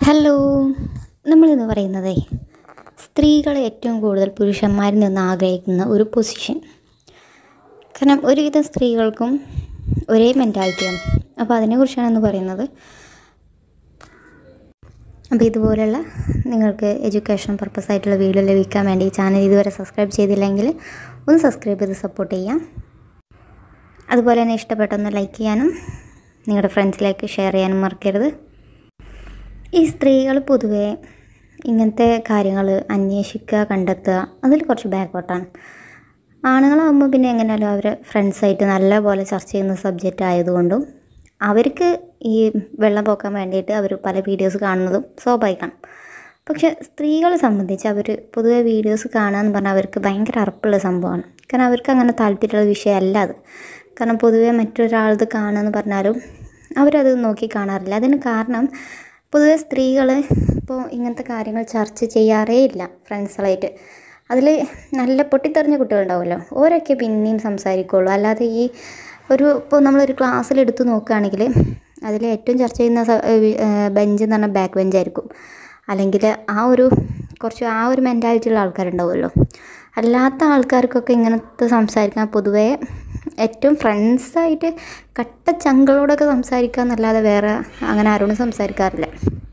hello നമ്മളിന്ന് പറയുന്നതേ സ്ത്രീകൾ ഏറ്റവും കൂടുതൽ പുരുഷന്മാരിൽ നിന്ന് ആഗ്രഹിക്കുന്ന ഒരു പൊസിഷൻ കാരണം ഒരുവിധം സ്ത്രീകൾക്കും ഒരേ മെൻറ്റാലിറ്റിയാണ് അപ്പോൾ അതിനെക്കുറിച്ചാണ് ഇന്ന് പറയുന്നത് അപ്പോൾ ഇതുപോലുള്ള നിങ്ങൾക്ക് എഡ്യൂക്കേഷൻ പർപ്പസ് ആയിട്ടുള്ള വീഡിയോ ലഭിക്കാൻ വേണ്ടി ഈ ചാനൽ ഇതുവരെ സബ്സ്ക്രൈബ് ചെയ്തില്ലെങ്കിൽ ഒന്ന് സബ്സ്ക്രൈബ് ചെയ്ത് സപ്പോർട്ട് ചെയ്യാം അതുപോലെ തന്നെ ഇഷ്ടപ്പെട്ടൊന്ന് ലൈക്ക് ചെയ്യാനും നിങ്ങളുടെ ഫ്രണ്ട്സിലേക്ക് ഷെയർ ചെയ്യാനും മറക്കരുത് ഈ സ്ത്രീകൾ പൊതുവേ ഇങ്ങനത്തെ കാര്യങ്ങൾ അന്വേഷിക്കുക കണ്ടെത്തുക അതിൽ കുറച്ച് ബാക്കോട്ടാണ് ആണുങ്ങളാകുമ്പോൾ പിന്നെ എങ്ങനെയാലും അവർ ഫ്രണ്ട്സായിട്ട് നല്ല പോലെ ചർച്ച ചെയ്യുന്ന സബ്ജക്റ്റ് ആയതുകൊണ്ടും അവർക്ക് ഈ വെള്ളം പോക്കാൻ വേണ്ടിയിട്ട് അവർ പല വീഡിയോസ് കാണുന്നതും സ്വാഭാവികമാണ് പക്ഷെ സ്ത്രീകളെ സംബന്ധിച്ച് അവർ പൊതുവെ വീഡിയോസ് കാണുക എന്ന് പറഞ്ഞാൽ അവർക്ക് ഭയങ്കര അറപ്പുള്ള സംഭവമാണ് കാരണം അവർക്ക് അങ്ങനെ താല്പര്യമുള്ള വിഷയമല്ല അത് കാരണം പൊതുവെ മറ്റൊരാളത് കാണുക എന്ന് പറഞ്ഞാലും അവരത് നോക്കി കാണാറില്ല അതിന് കാരണം പൊതുവെ സ്ത്രീകൾ ഇപ്പോൾ ഇങ്ങനത്തെ കാര്യങ്ങൾ ചർച്ച ചെയ്യാറേ ഇല്ല ഫ്രണ്ട്സുകളായിട്ട് അതിൽ നല്ല പൊട്ടിത്തെറിഞ്ഞ കുട്ടികളുണ്ടാവുമല്ലോ ഓരൊക്കെ പിന്നെയും സംസാരിക്കുള്ളൂ അല്ലാതെ ഈ ഒരു ഇപ്പോൾ നമ്മളൊരു ക്ലാസ്സിൽ എടുത്ത് നോക്കുകയാണെങ്കിൽ അതിൽ ഏറ്റവും ചർച്ച ചെയ്യുന്ന ബെഞ്ച് എന്ന് പറഞ്ഞാൽ ബാക്ക് ബെഞ്ചായിരിക്കും അല്ലെങ്കിൽ ആ ഒരു കുറച്ച് ആ ഒരു മെൻറ്റാലിറ്റി ഉള്ള ആൾക്കാരുണ്ടാവുമല്ലോ അല്ലാത്ത ആൾക്കാർക്കൊക്കെ ഇങ്ങനത്തെ സംസാരിക്കാൻ പൊതുവേ ഏറ്റവും ഫ്രണ്ട്സായിട്ട് കട്ട ചങ്കളോടൊക്കെ സംസാരിക്കുക എന്നല്ലാതെ വേറെ അങ്ങനെ ആരോടും സംസാരിക്കാറില്ല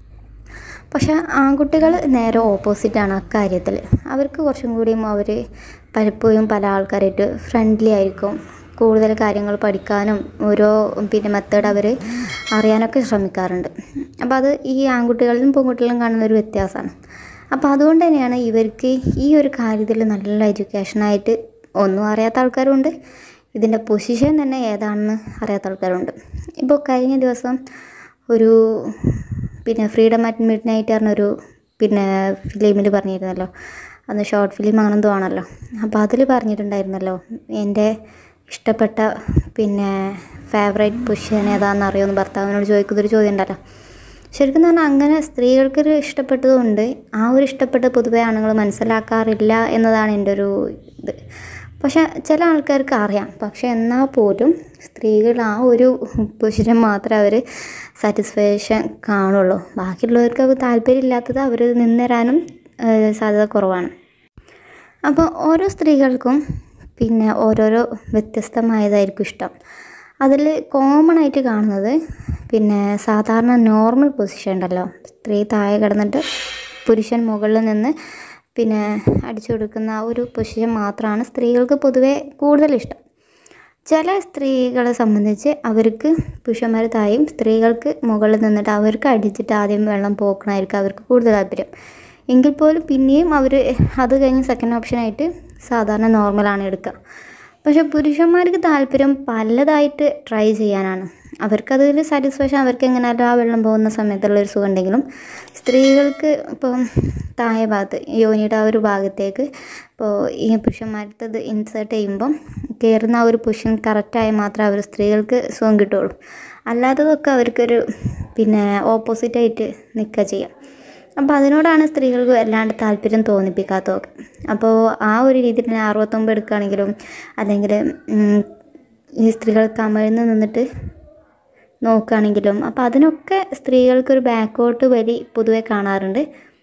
പക്ഷെ ആൺകുട്ടികൾ നേരെ ഓപ്പോസിറ്റാണ് അക്കാര്യത്തിൽ അവർക്ക് കുറച്ചും കൂടിയും അവർ പലപ്പോഴും പല ആൾക്കാരായിട്ട് ഫ്രണ്ട്ലി ആയിരിക്കും കൂടുതൽ കാര്യങ്ങൾ പഠിക്കാനും ഓരോ പിന്നെ മെത്തേഡ് അവർ അറിയാനൊക്കെ ശ്രമിക്കാറുണ്ട് അപ്പോൾ അത് ഈ ആൺകുട്ടികളിലും പെൺകുട്ടികളിലും കാണുന്ന ഒരു വ്യത്യാസമാണ് അപ്പോൾ അതുകൊണ്ട് തന്നെയാണ് ഇവർക്ക് ഈ ഒരു കാര്യത്തിൽ നല്ല എഡ്യൂക്കേഷനായിട്ട് ഒന്നും അറിയാത്ത ആൾക്കാരുണ്ട് ഇതിൻ്റെ പൊസിഷൻ തന്നെ ഏതാണെന്ന് അറിയാത്ത ആൾക്കാരുണ്ട് ഇപ്പോൾ കഴിഞ്ഞ ദിവസം ഒരു പിന്നെ ഫ്രീഡം അറ്റ് മിഡ് നൈറ്റ് പറഞ്ഞൊരു പിന്നെ ഫിലിമിൽ പറഞ്ഞിരുന്നല്ലോ അന്ന് ഷോർട്ട് ഫിലിം അങ്ങനെ എന്തോ ആണല്ലോ അപ്പോൾ അതിൽ പറഞ്ഞിട്ടുണ്ടായിരുന്നല്ലോ എൻ്റെ ഇഷ്ടപ്പെട്ട പിന്നെ ഫേവറേറ്റ് പൊസിഷൻ ഏതാണെന്ന് അറിയുമെന്ന് ഭർത്താവിനോട് ചോദിക്കുന്നൊരു ചോദ്യം ഉണ്ടല്ലോ ശരിക്കും പറഞ്ഞാൽ അങ്ങനെ സ്ത്രീകൾക്കൊരു ഇഷ്ടപ്പെട്ടതുകൊണ്ട് ആ ഒരു ഇഷ്ടപ്പെട്ട പൊതുവെ ആണുങ്ങൾ മനസ്സിലാക്കാറില്ല എന്നതാണ് എൻ്റെ ഒരു ഇത് പക്ഷെ ചില ആൾക്കാർക്ക് അറിയാം പക്ഷെ എന്നാൽ പോലും സ്ത്രീകൾ ആ ഒരു പൊസിഷൻ മാത്രമേ അവർ സാറ്റിസ്ഫാക്ഷൻ കാണുള്ളൂ ബാക്കിയുള്ളവർക്ക് അത് താല്പര്യമില്ലാത്തത് അവർ നിന്നരാനും സാധ്യത കുറവാണ് അപ്പോൾ ഓരോ സ്ത്രീകൾക്കും പിന്നെ ഓരോരോ വ്യത്യസ്തമായതായിരിക്കും ഇഷ്ടം അതിൽ കോമൺ ആയിട്ട് കാണുന്നത് പിന്നെ സാധാരണ നോർമൽ പൊസിഷൻ ഉണ്ടല്ലോ സ്ത്രീ താഴെ കിടന്നിട്ട് പുരുഷൻ മുകളിൽ നിന്ന് പിന്നെ അടിച്ചു കൊടുക്കുന്ന ആ ഒരു പൊസിഷൻ മാത്രമാണ് സ്ത്രീകൾക്ക് പൊതുവേ കൂടുതൽ ഇഷ്ടം ചില സ്ത്രീകളെ സംബന്ധിച്ച് അവർക്ക് പുരുഷന്മാർ തായും സ്ത്രീകൾക്ക് മുകളിൽ നിന്നിട്ട് അവർക്ക് അടിച്ചിട്ട് ആദ്യം വെള്ളം പോക്കണമായിരിക്കും അവർക്ക് കൂടുതൽ താല്പര്യം എങ്കിൽ പോലും പിന്നെയും അവർ അത് കഴിഞ്ഞ് സെക്കൻഡ് ഓപ്ഷനായിട്ട് സാധാരണ നോർമലാണ് എടുക്കുക പക്ഷേ പുരുഷന്മാർക്ക് താല്പര്യം പലതായിട്ട് ട്രൈ ചെയ്യാനാണ് അവർക്കതിൽ സാറ്റിസ്ഫാക്ഷൻ അവർക്ക് എങ്ങനെയാലും ആ വെള്ളം പോകുന്ന സമയത്തുള്ളൊരു സുഖം ഉണ്ടെങ്കിലും സ്ത്രീകൾക്ക് ഇപ്പം താഴെ ഭാഗത്ത് യോനിയുടെ ആ ഒരു ഭാഗത്തേക്ക് ഇപ്പോൾ ഈ പുരുഷന്മാരത്തത് ഇൻസേർട്ട് ചെയ്യുമ്പം കയറുന്ന ആ ഒരു പുരുഷൻ കറക്റ്റായി മാത്രമേ അവർ സ്ത്രീകൾക്ക് സുഖം കിട്ടുള്ളൂ അല്ലാത്തതൊക്കെ അവർക്കൊരു പിന്നെ ഓപ്പോസിറ്റായിട്ട് നിൽക്കുക ചെയ്യാം അപ്പോൾ അതിനോടാണ് സ്ത്രീകൾക്ക് വല്ലാണ്ട് താല്പര്യം തോന്നിപ്പിക്കാത്തതൊക്കെ അപ്പോൾ ആ ഒരു രീതിയിൽ തന്നെ അറുപത്തൊമ്പത് എടുക്കുകയാണെങ്കിലും അല്ലെങ്കിൽ ഈ സ്ത്രീകൾ കമഴ്ന്ന് നിന്നിട്ട് നോക്കുകയാണെങ്കിലും അപ്പോൾ അതിനൊക്കെ സ്ത്രീകൾക്കൊരു ബാക്കോട്ട് വലി പൊതുവെ കാണാറുണ്ട്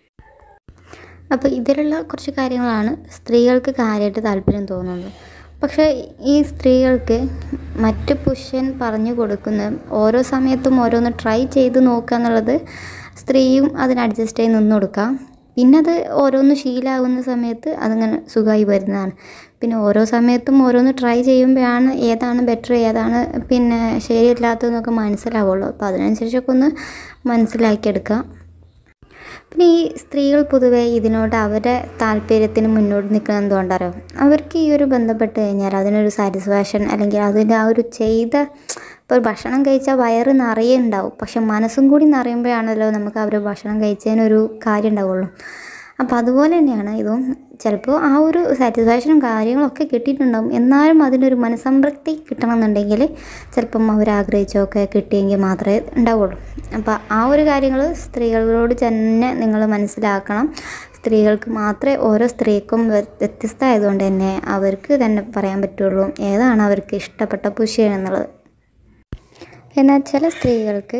അപ്പോൾ ഇതിലുള്ള കുറച്ച് കാര്യങ്ങളാണ് സ്ത്രീകൾക്ക് കാര്യമായിട്ട് താല്പര്യം തോന്നുന്നത് പക്ഷേ ഈ സ്ത്രീകൾക്ക് മറ്റ് പുരുഷൻ പറഞ്ഞു കൊടുക്കുന്ന ഓരോ സമയത്തും ഓരോന്ന് ട്രൈ ചെയ്ത് നോക്കുക എന്നുള്ളത് സ്ത്രീയും അതിന് അഡ്ജസ്റ്റ് ചെയ്ത് നിന്ന് കൊടുക്കാം പിന്നെ അത് ഓരോന്ന് ശീലമാകുന്ന സമയത്ത് അതിങ്ങനെ സുഖമായി വരുന്നതാണ് പിന്നെ ഓരോ സമയത്തും ഓരോന്ന് ട്രൈ ചെയ്യുമ്പോഴാണ് ഏതാണ് ബെറ്റർ ഏതാണ് പിന്നെ ശരിയല്ലാത്തതെന്നൊക്കെ മനസ്സിലാവുള്ളൂ അപ്പോൾ അതിനനുസരിച്ചൊക്കെ ഒന്ന് മനസ്സിലാക്കിയെടുക്കുക പിന്നെ ഈ സ്ത്രീകൾ പൊതുവെ ഇതിനോട് അവരുടെ താല്പര്യത്തിന് മുന്നോട്ട് നിൽക്കുന്നത് എന്തുകൊണ്ടറിയോ അവർക്ക് ഈ ഒരു ബന്ധപ്പെട്ട് കഴിഞ്ഞാൽ അതിനൊരു സാറ്റിസ്ഫാക്ഷൻ അല്ലെങ്കിൽ അതിൻ്റെ ആ ഒരു ചെയ്ത ഇപ്പോൾ ഭക്ഷണം കഴിച്ചാൽ വയറ് നിറയെ ഉണ്ടാവും പക്ഷെ മനസ്സും കൂടി നിറയുമ്പോഴാണല്ലോ നമുക്ക് അവർ ഭക്ഷണം കഴിച്ചതിനൊരു കാര്യം ഉണ്ടാവുള്ളൂ അപ്പോൾ അതുപോലെ തന്നെയാണ് ഇതും ചിലപ്പോൾ ആ ഒരു സാറ്റിസ്ഫാക്ഷനും കാര്യങ്ങളൊക്കെ കിട്ടിയിട്ടുണ്ടാവും എന്നാലും അതിനൊരു മനസ്സംതൃപ്തി കിട്ടണമെന്നുണ്ടെങ്കിൽ ചിലപ്പം അവർ ആഗ്രഹിച്ചൊക്കെ കിട്ടിയെങ്കിൽ മാത്രമേ ഉണ്ടാവുള്ളൂ അപ്പോൾ ആ ഒരു കാര്യങ്ങൾ സ്ത്രീകളോട് തന്നെ നിങ്ങൾ മനസ്സിലാക്കണം സ്ത്രീകൾക്ക് മാത്രമേ ഓരോ സ്ത്രീക്കും വ്യത്യസ്തമായതുകൊണ്ട് തന്നെ അവർക്ക് തന്നെ പറയാൻ പറ്റുള്ളൂ ഏതാണ് അവർക്ക് ഇഷ്ടപ്പെട്ട പുരുഷൻ എന്നുള്ളത് എന്നാൽ ചില സ്ത്രീകൾക്ക്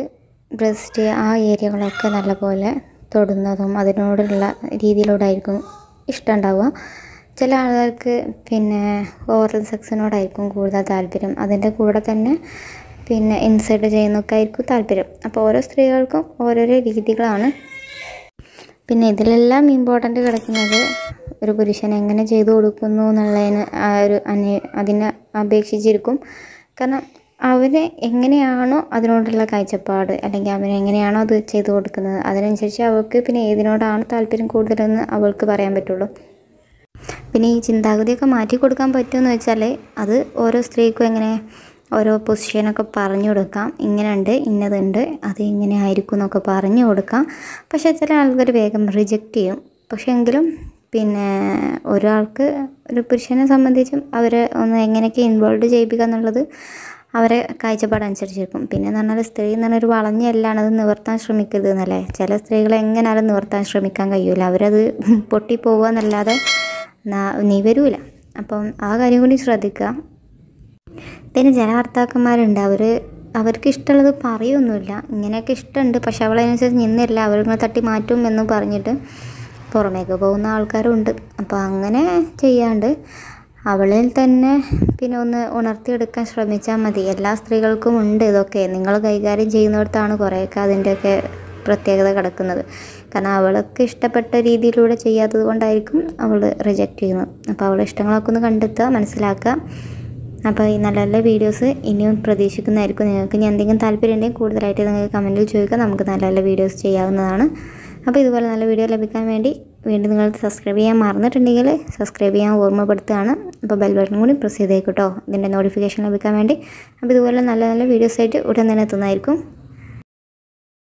ബ്രസ്റ്റ് ആ ഏരിയകളൊക്കെ നല്ലപോലെ തൊടുന്നതും അതിനോടുള്ള രീതിയിലൂടായിരിക്കും ഇഷ്ടം ഉണ്ടാവുക ചില ആളുകൾക്ക് പിന്നെ ഓറൽ സെക്സിനോടായിരിക്കും കൂടുതൽ താല്പര്യം അതിൻ്റെ കൂടെ തന്നെ പിന്നെ ഇൻസൈഡ് ചെയ്യുന്നൊക്കെ ആയിരിക്കും താല്പര്യം അപ്പോൾ ഓരോ സ്ത്രീകൾക്കും ഓരോരോ രീതികളാണ് പിന്നെ ഇതിലെല്ലാം ഇമ്പോർട്ടൻ്റ് കിടക്കുന്നത് ഒരു പുരുഷൻ എങ്ങനെ ചെയ്തു കൊടുക്കുന്നു എന്നുള്ളതിന് ആ ഒരു അന്വേ അതിനെ അപേക്ഷിച്ചിരിക്കും കാരണം അവന് എങ്ങനെയാണോ അതിനോടുള്ള കാഴ്ചപ്പാട് അല്ലെങ്കിൽ അവൻ എങ്ങനെയാണോ അത് ചെയ്തു കൊടുക്കുന്നത് അതിനനുസരിച്ച് അവൾക്ക് പിന്നെ ഏതിനോടാണ് താല്പര്യം കൂടുതലെന്ന് അവൾക്ക് പറയാൻ പറ്റുള്ളൂ പിന്നെ ഈ ചിന്താഗതിയൊക്കെ മാറ്റി കൊടുക്കാൻ പറ്റുമെന്ന് വെച്ചാൽ അത് ഓരോ സ്ത്രീക്കും എങ്ങനെ ഓരോ പൊസിഷനൊക്കെ പറഞ്ഞു കൊടുക്കാം ഇങ്ങനെയുണ്ട് ഇന്നതുണ്ട് അത് ഇങ്ങനെ ആയിരിക്കും എന്നൊക്കെ പറഞ്ഞു കൊടുക്കാം പക്ഷേ ചില ആൾക്കാർ വേഗം റിജക്റ്റ് ചെയ്യും പക്ഷേ എങ്കിലും പിന്നെ ഒരാൾക്ക് ഒരു പുരുഷനെ സംബന്ധിച്ചും അവരെ ഒന്ന് എങ്ങനെയൊക്കെ ഇൻവോൾവ് ചെയ്യിപ്പിക്കുക എന്നുള്ളത് അവരെ കാഴ്ചപ്പാടനുസരിച്ചിരിക്കും പിന്നെ എന്ന് പറഞ്ഞാൽ സ്ത്രീ എന്ന് പറഞ്ഞാൽ ഒരു വളഞ്ഞ എല്ലാണ് അത് നിവർത്താൻ ശ്രമിക്കരുത് എന്നല്ലേ ചില സ്ത്രീകളെ എങ്ങനെയാലും നിവർത്താൻ ശ്രമിക്കാൻ കഴിയൂല അവരത് പൊട്ടിപ്പോവുക എന്നല്ലാതെ നീ വരൂല അപ്പം ആ കാര്യം കൂടി ശ്രദ്ധിക്കുക പിന്നെ ചില ഭർത്താക്കന്മാരുണ്ട് അവർ അവർക്ക് ഇഷ്ടമുള്ളത് പറയൊന്നുമില്ല ഇങ്ങനെയൊക്കെ ഇഷ്ടമുണ്ട് പക്ഷെ അവളതിനനുസരിച്ച് നിന്നില്ല അവരിങ്ങനെ തട്ടി മാറ്റും എന്ന് പറഞ്ഞിട്ട് പുറമേക്ക് പോകുന്ന ആൾക്കാരും ഉണ്ട് അപ്പോൾ അങ്ങനെ ചെയ്യാണ്ട് അവളിൽ തന്നെ പിന്നെ ഒന്ന് ഉണർത്തിയെടുക്കാൻ ശ്രമിച്ചാൽ മതി എല്ലാ സ്ത്രീകൾക്കും ഉണ്ട് ഇതൊക്കെ നിങ്ങൾ കൈകാര്യം ചെയ്യുന്നിടത്താണ് കുറേയൊക്കെ അതിൻ്റെയൊക്കെ പ്രത്യേകത കിടക്കുന്നത് കാരണം അവൾക്ക് ഇഷ്ടപ്പെട്ട രീതിയിലൂടെ ചെയ്യാത്തത് കൊണ്ടായിരിക്കും അവൾ റിജക്റ്റ് ചെയ്യുന്നത് അപ്പോൾ അവളുടെ ഇഷ്ടങ്ങളൊക്കെ ഒന്ന് കണ്ടെത്തുക മനസ്സിലാക്കുക അപ്പോൾ ഈ നല്ല നല്ല വീഡിയോസ് ഇനിയും പ്രതീക്ഷിക്കുന്നതായിരിക്കും നിങ്ങൾക്ക് ഇനി എന്തെങ്കിലും താല്പര്യം ഉണ്ടെങ്കിൽ കൂടുതലായിട്ട് നിങ്ങൾക്ക് കമൻറ്റിൽ ചോദിക്കുക നമുക്ക് നല്ല നല്ല വീഡിയോസ് ചെയ്യാവുന്നതാണ് അപ്പോൾ ഇതുപോലെ നല്ല വീഡിയോ ലഭിക്കാൻ വേണ്ടി വീണ്ടും നിങ്ങൾ സബ്സ്ക്രൈബ് ചെയ്യാൻ മറന്നിട്ടുണ്ടെങ്കിൽ സബ്സ്ക്രൈബ് ചെയ്യാൻ ഓർമ്മപ്പെടുത്തുകയാണ് അപ്പോൾ ബെൽ ബട്ടൺ കൂടി പ്രസ് ചെയ്തേക്കും കേട്ടോ ഇതിൻ്റെ നോട്ടിഫിക്കേഷൻ ലഭിക്കാൻ വേണ്ടി അപ്പോൾ ഇതുപോലെ നല്ല നല്ല വീഡിയോസ് ആയിട്ട് ഉടൻ തന്നെ എത്തുന്നതായിരിക്കും